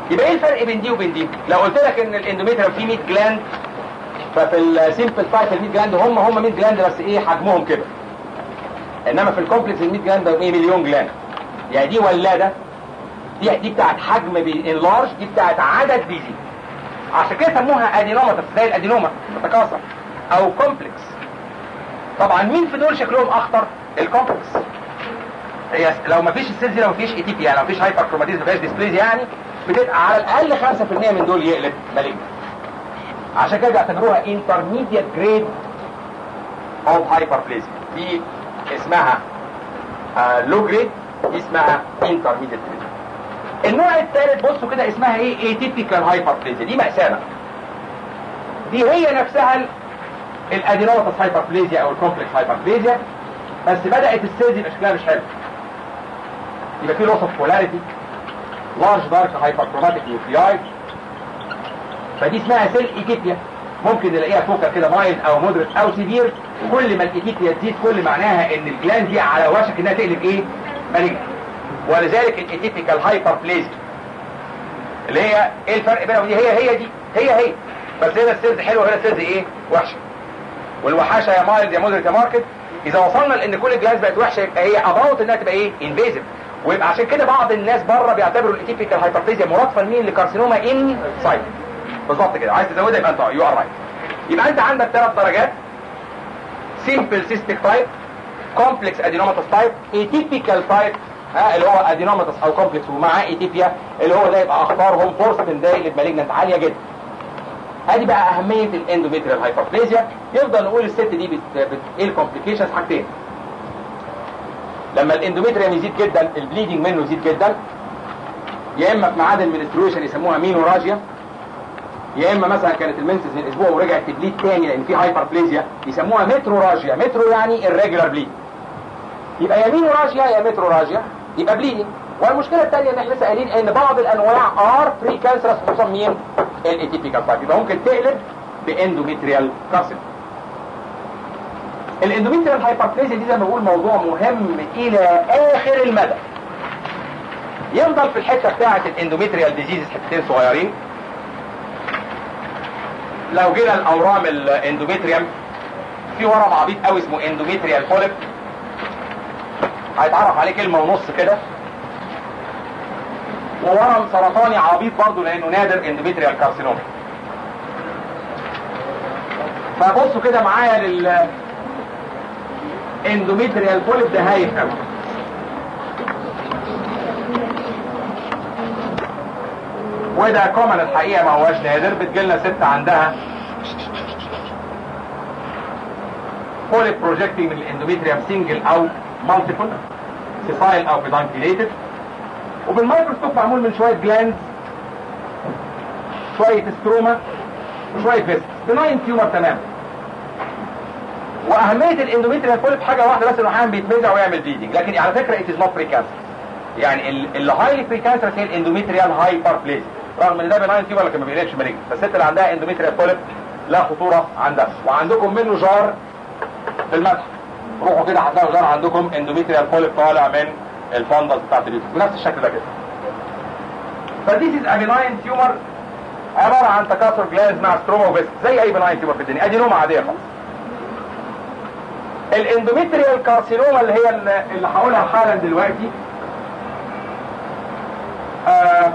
يبقى ايه الفرق بين دي وبين دي لو قلت لك ان الاندوميتريوم فيه 100 جلاند ففي السيمبل تايب ال 100 جلاند هم هم 100 جلاند بس ايه حجمهم كده انما في الكومبلكس ال 100 جلاند ايه مليون جلاند يعني دي ولاده دي دي بتاعت حجم بينلارج دي بتاعت عدد بيزيد عشان كده سموها ادينوماتس زي الادينوما تتكاثر او كومبلكس طبعا مين في دول شكلهم اخطر الكومبلكس هي لو ما فيش السيلز لو ما فيش اي تي بي يعني لو ما فيش هايبر كروماتيزم ما فيش ديسبليز يعني بتبقى على الاقل 5% من دول يقلب مالجنت عشان كده بيعتبروها intermediate grade of hyperplasia دي اسمها لو جريد دي اسمها intermediate grade النوع الثالث بصوا كده اسمها ايه atypical hyperplasia دي مأساة بقى. دي هي نفسها الادينوماتس هايبربليزيا او الكومبلكس هايبربليزيا بس بدأت السيلز يبقى شكلها مش حلو يبقى في لوس اوف بولاريتي لارج دارك هايبركروماتيك نيوكلياي فدي اسمها سيل ايكيبيا ممكن نلاقيها فوكا كده مايل او مودريت او سيفير كل ما الايكيبيا تزيد كل معناها ان الجلاند دي على وشك انها تقلب ايه مالجنت ولذلك الايتيبيكال هايبربليزيا اللي هي ايه الفرق بينها ودي هي هي دي هي هي بس هنا السيلز حلوه وهنا السيلز ايه وحشه والوحاشه يا مايلد يا مودريت يا ماركت اذا وصلنا لان كل الجهاز بقت وحشه يبقى هي اباوت انها تبقى ايه انفيزيف ويبقى عشان كده بعض الناس بره بيعتبروا الايتيبيكال هايبربليزيا مرادفه لمين لكارسينوما ان سايت بالظبط كده عايز تزودها يبقى انت يو ار رايت يبقى انت عندك ثلاث درجات سيمبل سيستيك تايب كومبلكس ادينوماتوس تايب ايتيبيكال تايب ها اللي هو ادينوماتوس او كومبلكس ومعاه ايتيبيا اللي هو ده يبقى اخطارهم فرصه تنداي للمالجنت عاليه جدا ادي بقى اهميه الاندوميتريال هايبربليزيا يفضل نقول الست دي بت... بت... ايه الكومبليكيشنز حاجتين لما الاندوميتريوم يزيد جدا البليدنج منه يزيد جدا يا اما في ميعاد المنسترويشن يسموها مينوراجيا يا اما مثلا كانت المنسز من اسبوع ورجعت تبليد تاني لان في هايبربليزيا يسموها متروراجيا مترو يعني الريجولار بليد يبقى يا مينوراجيا يا متروراجيا يبقى بليدنج والمشكله الثانيه ان احنا لسه قايلين ان بعض الانواع ار بري كانسرس خصوصا مين الاتيبيكال تايب يبقى ممكن تقلب باندوميتريال كارسين الاندوميتريال هايبربليزيا دي زي ما بقول موضوع مهم الى اخر المدى يفضل في الحته بتاعه الاندوميتريال ديزيز حتتين صغيرين لو جينا الاورام الاندوميتريوم في ورم عبيط قوي اسمه اندوميتريال بوليب هيتعرف عليه كلمه ونص كده وورم سرطاني عبيط برضه لانه نادر اندوميتريال كارسينوما فبصوا كده معايا لل اندوميتريال بوليب ده هايف قوي وده كومن الحقيقه ما هواش نادر بتجيلنا ست عندها بوليب بروجكتنج من الاندوميتريوم سنجل او مالتيبل سيسايل او بيدانكيليتد وبالميكروسكوب معمول من شويه جلاند شويه ستروما وشويه فيست بناين تيومر تمام واهميه الاندوميتريال بوليب حاجه واحده بس انه احيانا بيتمزع ويعمل بليدنج لكن على فكره ات از نوت بري كانسر يعني اللي هايلي بري كانسر هي الاندوميتريال هايبربليزيا رغم ان ده بناين تيومر لكن ما بيقلبش مالجن فالست اللي عندها اندوميتريال بوليب لا خطوره عندها وعندكم منه جار في المدح روحوا كده هتلاقوا جار عندكم اندوميتريال بوليب طالع من الفندس بتاعت اليوتيوب بنفس الشكل ده كده فديس از ابيناين تيومر عباره عن تكاثر جلاز مع ستروما وبس زي اي بناين تيومر في الدنيا ادينوما عاديه خالص الاندوميتريال كارسينوما اللي هي اللي هقولها حالا دلوقتي آه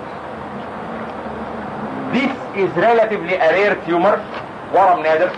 This is relatively a rare tumor ورم نادر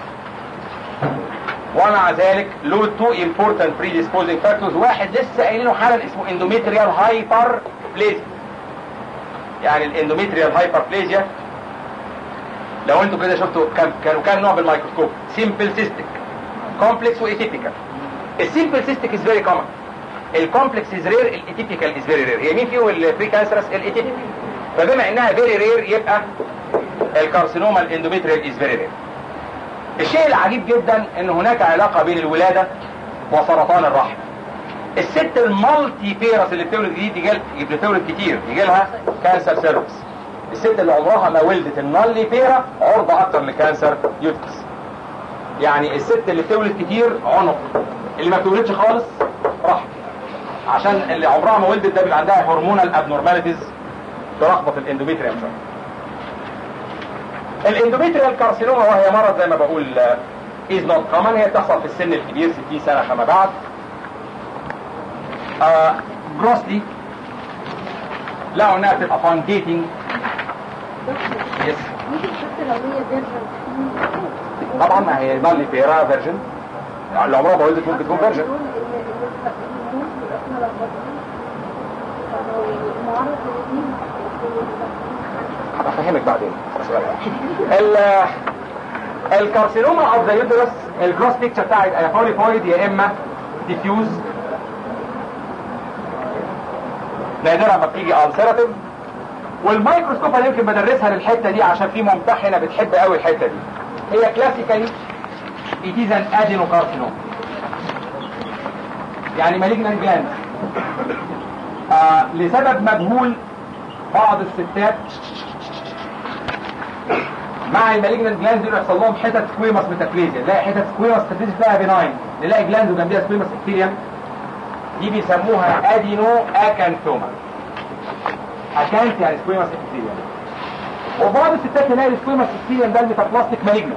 ومع ذلك له two important predisposing factors واحد لسه قايلينه حالا اسمه endometrial hyperplasia يعني الاندوميتريال هايبربليزيا لو انتوا كده شفتوا كان كانوا كام نوع بالميكروسكوب سيمبل سيستيك كومبلكس وايتيبيكال السيمبل سيستيك از فيري كومن الكومبلكس از رير الايتيبيكال از فيري رير هي مين فيهم البري كانسرس الايتيبيكال فبما انها فيري رير يبقى الكارسينوما الاندوميتريال از فيري رير الشيء العجيب جدا ان هناك علاقه بين الولاده وسرطان الرحم الست المالتي بيرس اللي بتولد جديد يجي بتولد كتير يجي لها كانسر سيرفكس الست اللي عمرها ما ولدت النالي بيرا عرضه اكتر لكانسر يوتكس يعني الست اللي بتولد كتير عنق اللي ما بتولدش خالص رحم عشان اللي عمرها ما ولدت ده بيبقى عندها هرمونال ابنورماليتيز تلخبط الاندوميتريوم شويه الاندوميتريال كارسينوما وهي مرض زي ما بقول از نوت كومن هي بتحصل في السن الكبير 60 سنه فما بعد آه جروسلي لقوا انها بتبقى فانجيتنج يس ممكن حتى لو هي فيرجن طبعا ما هي مالي فيرا فيرجن اللي عمرها ما ولدت ممكن تكون فيرجن هبقى افهمك بعدين ال الكارسينوما اوف ذا يوترس الجروس بيكتشر بتاعت يا بوليفويد يا اما ديفيوز نادرا ما بتيجي السيراتيف والميكروسكوب انا يمكن بدرسها للحته دي عشان في ممتحنه بتحب قوي الحته دي هي كلاسيكالي it is an adenocarcinoma يعني malignant gland آه لسبب مجهول بعض الستات مع المالجنت جلاند دول يحصل لهم حتت سكويمس ميتافليزيا نلاقي حتت سكويمس ميتافليزيا فيها بناين نلاقي جلاند وجنبيها سكويمس ابثيليوم دي بيسموها ادينو اكانثوما اكانث يعني سكويمس ابثيليوم وبعض الستات نلاقي السكويمس ابثيليوم ده الميتابلاستيك مالجنت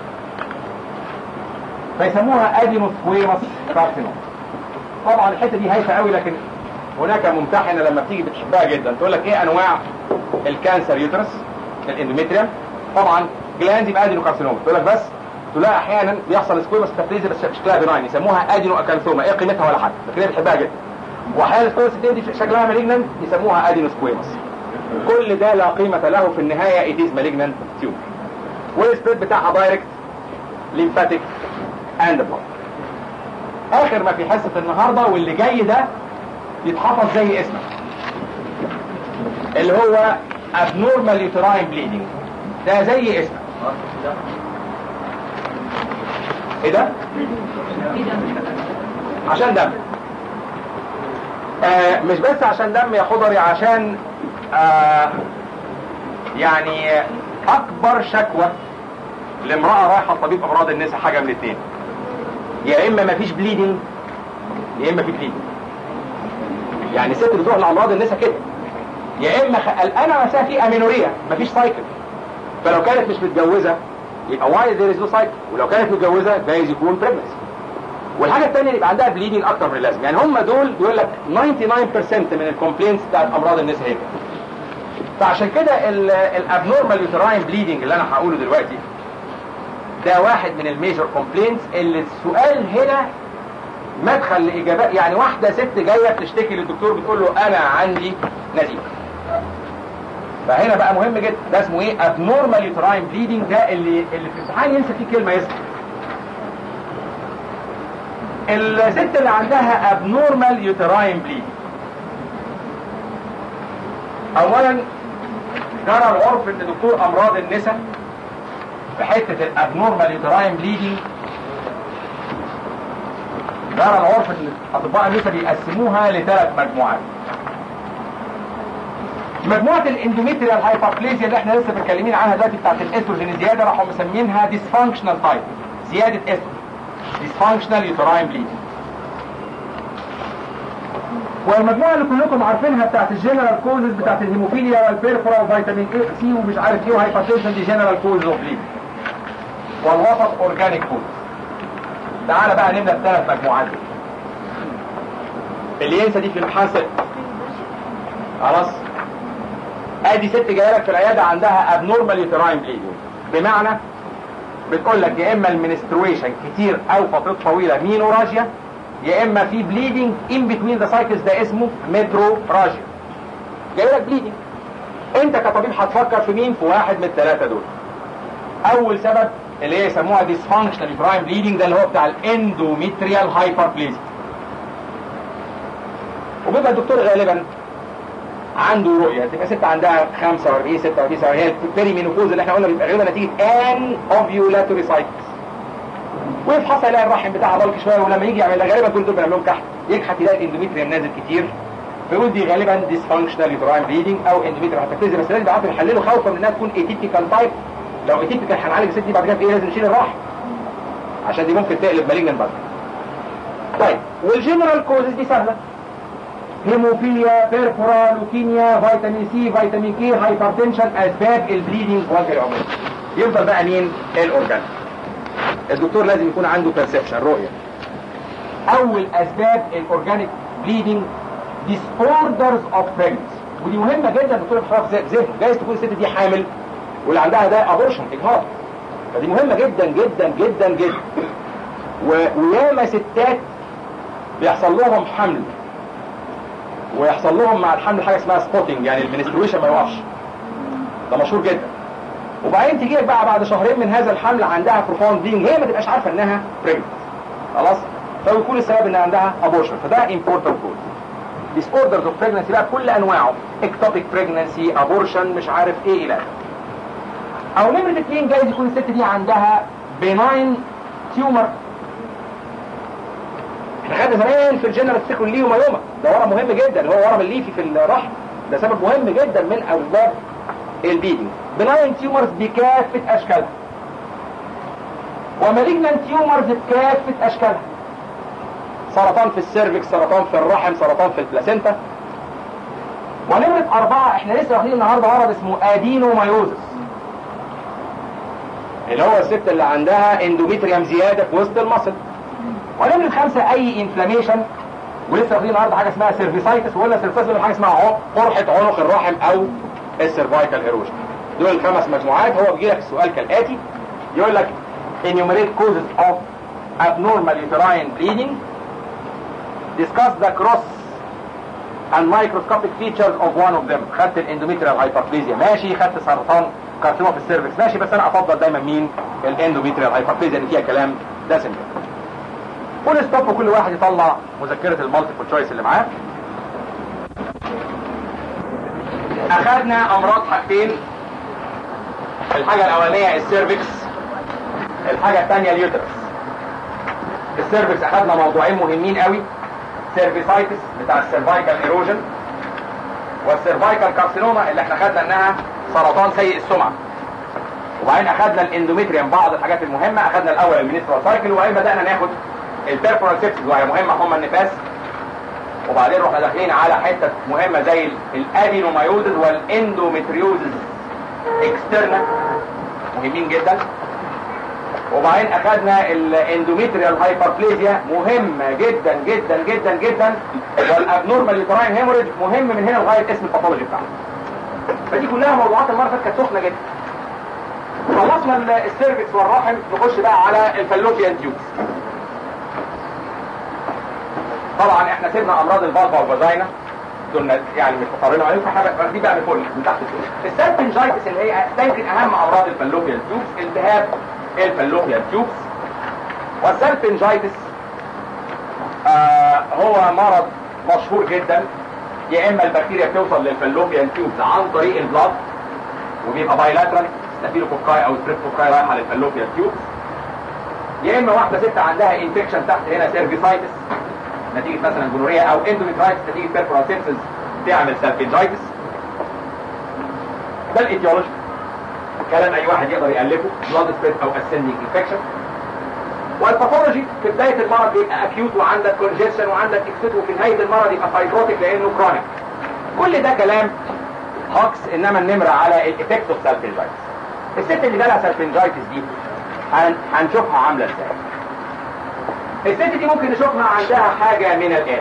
فيسموها ادينو سكويمس كارسينوما طبعا الحته دي هايفه قوي لكن هناك ممتحنه لما بتيجي بتحبها جدا تقول لك ايه انواع الكانسر يوترس الاندوميتريوم طبعا جلاند يبقى ادينو كارسينوما تقول لك بس تلاقي احيانا بيحصل سكويمس تابليزي بس شكلها بناين يسموها ادينو اكانثوما ايه قيمتها ولا حاجه لكن هي بتحبها جدا واحيانا سكويمس دي شكلها مالجننت يسموها ادينو سكويمس كل ده لا قيمه له في النهايه اتيز مالجننت تيومر والسبريد بتاعها دايركت ليمفاتيك اند بلاد اخر ما في حصه النهارده واللي جاي ده يتحفظ زي اسمه اللي هو abnormal uterine bleeding ده زي اسمه ايه ده عشان دم آه مش بس عشان دم يا خضري عشان آه يعني اكبر شكوى لامرأة رايحة لطبيب امراض النساء حاجة من اتنين يا اما مفيش بليدنج يا اما في بليدنج يعني الست بتروح لامراض النساء كده يا اما قلقانه نفسها في امينوريا مفيش سايكل فلو كانت مش متجوزه يبقى واي ذير از نو سايكل ولو كانت متجوزه جايز يكون بريجنسي والحاجه الثانيه يبقى عندها بليدنج اكتر من اللازم يعني هم دول بيقول لك 99% من الكومبلينتس بتاعت امراض النساء هيك فعشان كده الابنورمال يوتراين بليدنج اللي انا هقوله دلوقتي ده واحد من الميجر كومبلينتس اللي السؤال هنا مدخل لاجابات يعني واحده ست جايه بتشتكي للدكتور بتقول له انا عندي نزيف فهنا بقى مهم جدا ده اسمه ايه abnormal uterine bleeding ده اللي اللي في الامتحان ينسى فيه كلمه يسمع الست اللي عندها abnormal uterine bleeding اولا جرى العرف ان دكتور امراض النساء في حته الابنورمال يوتراين بليدنج جرى العرف ان اطباء النساء بيقسموها لثلاث مجموعات مجموعة الاندوميتريال هايبربليزيا اللي احنا لسه متكلمين عنها دلوقتي بتاعت الاستروجين الزيادة راحوا مسمينها ديسفانكشنال تايب زيادة استروجين ديسفانكشنال يوتراين بليدنج والمجموعة اللي كلكم عارفينها بتاعت الجنرال كوزز بتاعت الهيموفيليا والبيرفورا وفيتامين اي سي ومش عارف ايه وهايبرتنشن دي جنرال كوز اوف بليدنج والوسط اورجانيك كوز تعالى بقى نبدا الثلاث مجموعات دي اللي ينسى دي في الامتحان ست خلاص ادي ست جايه لك في العياده عندها ابنورمال يوتراين بليدنج بمعنى بتقول لك يا اما المنسترويشن كتير او فترات طويله مينوراجيا يا اما في بليدنج ان بتوين ذا سايكلز ده اسمه ميتروراجيا جاي لك بليدنج انت كطبيب هتفكر في مين في واحد من الثلاثه دول اول سبب اللي هي يسموها ديسفانكشنال يوتراين بليدنج ده اللي هو بتاع الاندوميتريال هايبربليزيا وبيبقى الدكتور غالبا عنده رؤيه تبقى ست عندها 45 46 سنه هي البيري مينوبوز اللي احنا قلنا بيبقى غالبا نتيجه ان اوفيولاتوري سايكلز ويفحص يلاقي الرحم بتاعها ضلك شويه ولما يجي يعمل غالبا كل دول بنعمل لهم كحت يكحت يلاقي الاندوميتريوم نازل كتير فيقول دي غالبا ديسفانكشنال يوتراين بليدنج او اندوميتريوم هتكتزي بس لازم يبعتوا يحللوا خوفا من انها تكون ايتيبيكال تايب لو ايتيبيكال هنعالج الست دي بعد كده في ايه لازم نشيل الرحم عشان دي ممكن تقلب مالجنان بعد طيب والجنرال كوزز دي سهله هيموفيليا بيرفورا لوكيميا فيتامين سي فيتامين كي هايبرتنشن اسباب البليدنج وجه العموم يفضل بقى مين الاورجان الدكتور لازم يكون عنده بيرسبشن رؤيه اول اسباب الاورجانيك بليدنج disorders of pregnancy ودي مهمه جدا الدكتور يحطها في ذهنه جايز تكون الست دي حامل واللي عندها ده ابورشن اجهاض فدي مهمه جدا جدا جدا جدا و- وياما ستات بيحصل لهم حمل ويحصل لهم مع الحمل حاجه اسمها سبوتنج يعني المنسترويشن ما يقعش ده مشهور جدا وبعدين تجي لك بقى بعد شهرين من هذا الحمل عندها بروفاوند بليدنج هي ما تبقاش عارفه انها بريجننت خلاص فيكون السبب ان عندها ابورشن فده امبورتنت كود disorders of pregnancy بقى بكل انواعه ectopic pregnancy abortion مش عارف ايه الى اخره او نمرة اتنين جايز يكون الست دي عندها benign tumor احنا خدنا زمان في الجنرال تفتكروا الليومايوما ده ورم مهم جدا اللي هو ورم الليفي في الرحم ده سبب مهم جدا من اسباب البيدنج benign tumors بكافة اشكالها ومالجنان تيومرز بكافة اشكالها سرطان في السيرفكس سرطان في الرحم سرطان في البلاسينتا ونمرة أربعة احنا لسه واخدين النهاردة مرض اسمه ادينومايوزس اللي هو الست اللي عندها اندوميتريوم زيادة في وسط المصل ونمرة خمسة أي انفلاميشن ولسه واخدين النهاردة حاجة اسمها سيرفيسايتس وقلنا سيرفيسايتس حاجة اسمها عق- قرحة عنق الرحم أو السيرفايكال ايروجن دول الخمس مجموعات هو بيجي لك السؤال كالآتي يقول لك enumerate causes of abnormal uterine bleeding discuss the cross and microscopic features of one of them خدت الاندوميتريال هايبربليزيا ماشي خدت سرطان كارسينوما في السيرفكس ماشي بس انا افضل دايما مين الاندوميتريال هايبربليزيا اللي فيها كلام دسم كل ستوب وكل واحد يطلع مذكرة المالتيبل تشويس اللي معاه اخذنا امراض حاجتين الحاجة الاولانية السيرفكس الحاجة الثانية اليوترس السيرفكس اخذنا موضوعين مهمين قوي سيرفيسايتس بتاع السيرفايكال ايروجن والسيرفايكال كارسينوما اللي احنا خدنا انها سرطان سيء السمعه وبعدين اخذنا الاندوميتريوم بعض الحاجات المهمه اخذنا الاول المينسترال سايكل وبعدين بدانا ناخد البيرفورال سيبسز وهي مهمه هم النفاس وبعدين رحنا داخلين على حته مهمه زي الادينومايوزز والاندوميتريوزز اكسترنا مهمين جدا وبعدين اخذنا الاندوميتريال هايبربليزيا مهمه جدا جدا جدا جدا والابنورمال يوتراين هيموريج مهم من هنا لغايه اسم الباثولوجي بتاعه فدي كلها موضوعات المره اللي فاتت كانت سخنه جدا خلصنا ال- السيرفكس والرحم نخش بقى على الفالوبيان تيوبس طبعا احنا سيبنا امراض الفالفا والفاجينا دول يعني مش مقارنة عليهم فاحنا دي بقى من فوق من تحت لفوق السالفنجايتس اللي هي ده يمكن اهم امراض الفالوبيان تيوبس التهاب الفالوبيان تيوبس والسالفنجايتس آه هو مرض مشهور جدا يا اما البكتيريا بتوصل للفالوبيان تيوبس عن طريق البلاد وبيبقى بايلاترال ستافيلوكوكاي او ستريبتوكاي رايحه للفالوبيان تيوبس يا اما واحده ست عندها انفكشن تحت هنا سيرفيسايتس نتيجه مثلا جونوريا او اندوميترايتس نتيجه بيرفورال سيبسز تعمل سالفنجايتس ده الايتيولوجي كلام اي واحد يقدر يالفه بلاد سبريد او اسندنج انفكشن والباثولوجي في بدايه المرض بيبقى اكيوت وعندك كونجيشن وعندك اكسيت وفي نهايه المرض يبقى فايبروتيك لانه كرونيك كل ده كلام هوكس انما النمره على الايفكت اوف سالفنجايتس الست اللي جالها سالفنجايتس دي هن- هنشوفها عامله ازاي الست دي ممكن نشوفها عندها حاجه من الاتي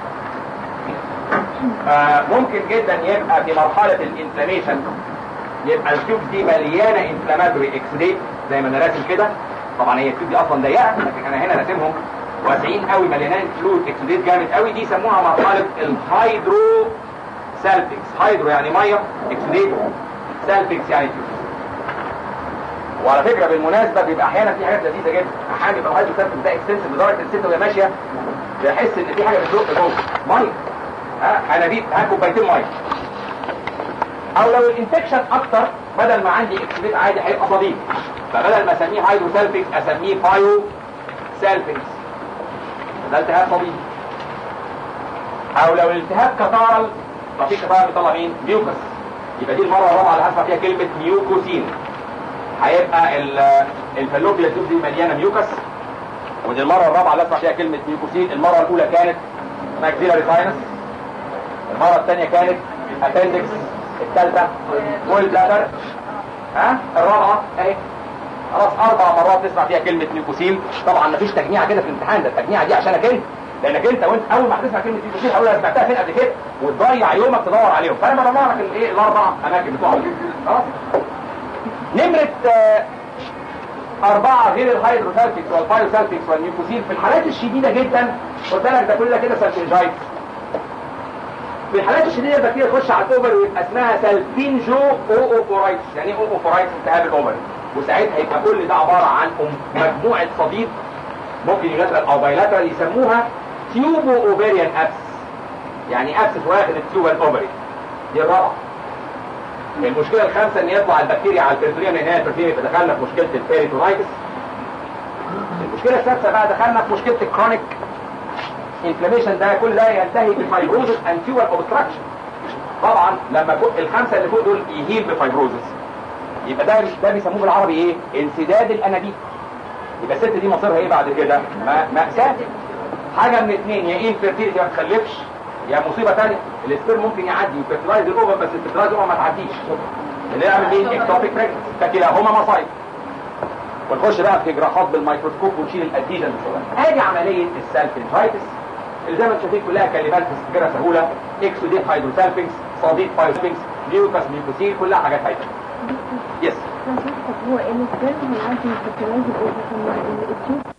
آه ممكن جدا يبقى في مرحله الانفلاميشن يبقى التيوب دي مليانه انفلاماتوري اكسديت زي ما انا راسم كده طبعا هي التيوب دي اصلا ضيقه لكن انا هنا راسمهم واسعين قوي مليانين فلويد اكسديت جامد قوي دي يسموها مرحله الهايدرو سالفكس هايدرو يعني ميه اكسديت سالفكس يعني تيوب وعلى فكره بالمناسبه بيبقى احيانا في حاجات لذيذه جدا احيانا بيبقى الهايدرو سالفكس ده اكستنسيف لدرجه الست وهي ماشيه بيحس ان في حاجه بتزق جوه ميه ها حنابيب ها كوبايتين ميه او لو الانفكشن اكتر بدل ما عندي اكسبيت عادي هيبقى صديق فبدل ما اسميه هايدرو سالفكس اسميه بايو سالفكس ده التهاب صديق او لو الالتهاب كتارل ففي كتارل بيطلع مين ميوكس يبقى دي المره الرابعه اللي هسمع فيها كلمه ميوكوسين هيبقى ال- الفالوبيا تيوب دي مليانه ميوكس ودي المره الرابعه اللي اسمع فيها كلمه ميوكوسين المره الاولى كانت ماكسيلاري ساينس المرة الثانية كانت ابندكس الثالثة جول بلادر ها الرابعة اهي خلاص اربع مرات تسمع فيها كلمة ميكوسيل طبعا مفيش تجميعة كده في الامتحان ده التجميعة دي عشانك انت لانك انت وانت اول ما هتسمع كلمة ميكوسيل هقول لك سمعتها فين قبل كده وتضيع يومك تدور عليهم فانا بدور لك الايه الاربع اماكن بتوعهم خلاص نمرة آه، أربعة غير الهيدروسالفيكس والبايوسالفيكس والنيوكوسيل في الحالات الشديدة جدا قلت لك ده كل ده كده سالفنجايتس في الحالات الشديدة البكتيريا تخش على الأوفر ويبقى اسمها سالفينجو أوفورايتس يعني ايه أوفورايتس التهاب الأوفر وساعتها يبقى كل ده عبارة عن أم- مجموعة صديد ممكن يغسل أو بايلاترال يسموها تيوبو أوفيريان أبس يعني أبس واخد التيوب الأوفري دي الرابعة المشكلة الخامسة ان يطلع البكتيريا على البريتوريوم لان هي البريتوريوم يبقى دخلنا في مشكلة البيريتونايتس المشكلة السادسة بقى دخلنا في مشكلة الكرونيك انفلاميشن ده كل ده ينتهي بفايبروزس اند تيوبر اوبستراكشن طبعا لما كو- الخمسة اللي فوق دول يهيل بفايبروزس يبقى ده ده بيسموه بالعربي ايه؟ انسداد الانابيب يبقى الست دي مصيرها ايه بعد كده؟ ما- مأساة حاجة من اتنين يا انفيرتيلتي ما تخلفش يا مصيبة تانية السبير ممكن يعدي ويفرتلايز الاوفر بس الفرتلايز الاوفر ما تعديش اللي يعمل ايه اكتوبيك بريجنسي فكلاهما مصايب ونخش بقى في جراحات بالميكروسكوب ونشيل الاديجن ادي عملية السالفنجايتس اللي زي ما انتم شايفين كلها كلمات تفتكرها سهولة اكسوديت هيدروسالفنكس صديق بايوسفنكس ميوكاس ميوكوسيل كلها حاجات هايفة يس طب هو السبرم هيعدي من الفيرتلايزر اوفر التيوب